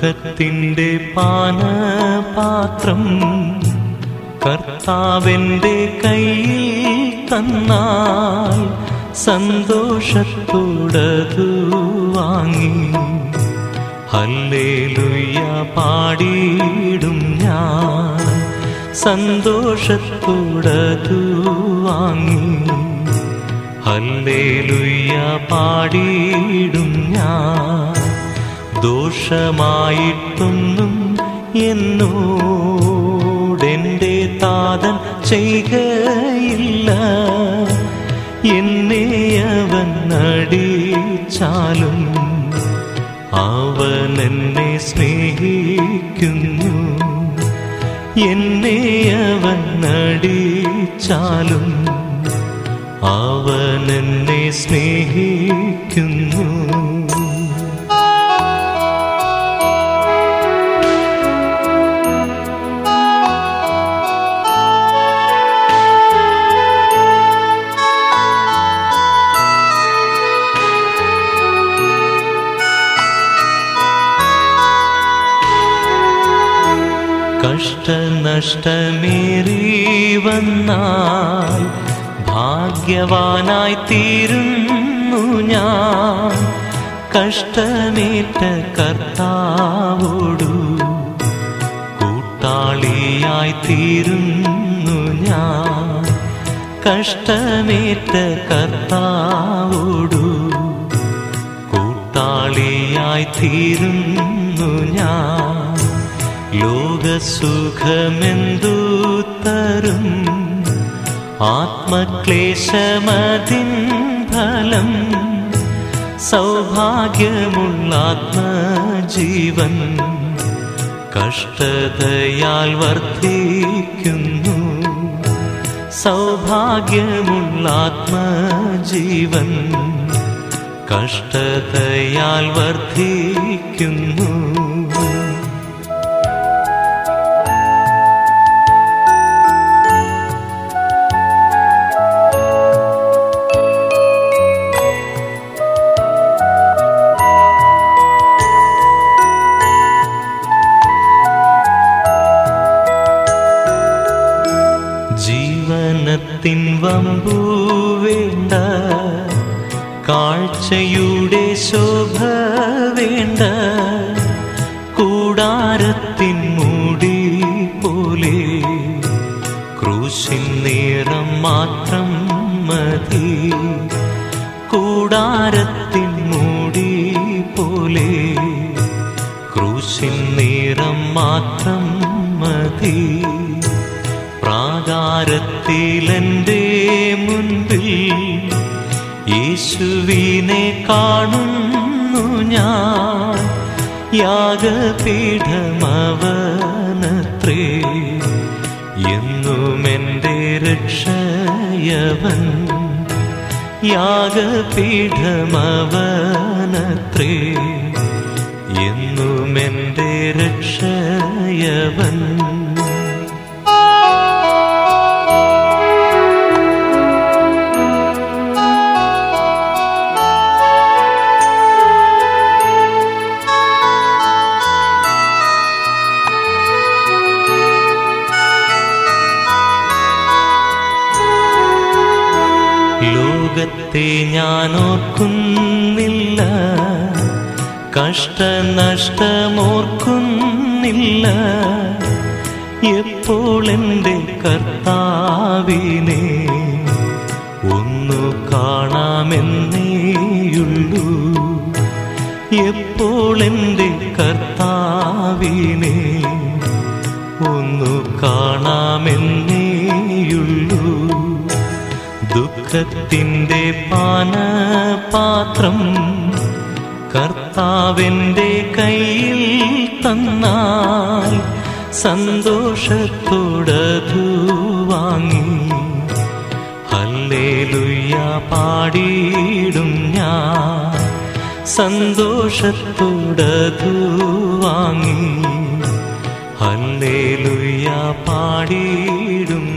ദുഃഖത്തിൻ്റെ പാനപാത്രം കർത്താവിൻ്റെ കയ്യിൽ തന്നാൽ സന്തോഷത്തോടതു വാങ്ങി ഹല്ലേലൂയ പാടിയിടും ഞാൻ സന്തോഷത്തോടതു വാങ്ങി ഹല്ലേലൂയ പാടിയിടും ഞാൻ ദോഷമായിട്ടൊന്നും എന്നോടെൻ്റെ താതൻ ചെയ്യുകയില്ല എന്നെ അവൻ അടിച്ചാലും അവൻ എന്നെ സ്നേഹിക്കുന്നു എന്നെ അവൻ അടിച്ചാലും അവൻ എന്നെ സ്നേഹിക്കുന്നു കഷ്ടനഷ്ടമേറി വന്നാൽ ഭാഗ്യവാനായി തീരുന്നു ഞാൻ കഷ്ടമേറ്റ കർത്താവോടു കൂട്ടാളിയായി തീരുന്നു ഞാൻ കഷ്ടമേറ്റ കർത്താവോടു കൂട്ടാളിയായി തീരുന്നു ഞാൻ ലോകസുഖമെന്തു തരും ആത്മക്ലേശമതിൻ ഫലം സൗഭാഗ്യമുള്ള ആത്മജീവൻ കഷ്ടതയാൽ വർദ്ധിക്കുന്നു സൗഭാഗ്യമുള്ള ആത്മജീവൻ കഷ്ടതയാൽ വർദ്ധിക്കുന്നു ജീവനത്തിൻ വമ്പു വേണ്ട കാഴ്ചയുടെ ശോഭ വേണ്ട കൂടാരത്തിൻ മൂടി പോലെ ക്രൂശിൻ നേരം മാത്രം മതി കൂടാരത്തിൻ മൂടി പോലെ ക്രൂശിൻ നേരം മാത്രം മതി പ്രാകാരത്തിലെൻ്റെ മുൻപിൽ യേശുവിനെ കാണുന്നു ഞാൻ യാഗപീഠമവനത്രേ എന്നും എൻ്റെ രക്ഷയവൻ യാഗപീഠമവനത്രേ എന്നും എൻ്റെ രക്ഷയവൻ ലോകത്തെ ഞാൻ ഓർക്കുന്നില്ല കഷ്ടനഷ്ടമോർക്കുന്നില്ല എപ്പോൾ എൻ്റെ കർത്താവിനെ ഒന്നു കാണാമെന്നേയുള്ളൂ എപ്പോൾ എൻ്റെ കർത്താവിനെ ഒന്നു കാണാമെന്നേയുള്ളൂ ദുഃഖത്തിൻ്റെ പാനപാത്രം കർത്താവിൻ്റെ കയ്യിൽ തന്നാൽ സന്തോഷത്തോടതു വാങ്ങി ഹല്ലേലൂയ പാടിയിടും ഞാൻ സന്തോഷത്തോടതു വാങ്ങി ഹല്ലേലൂയ പാടിയിടും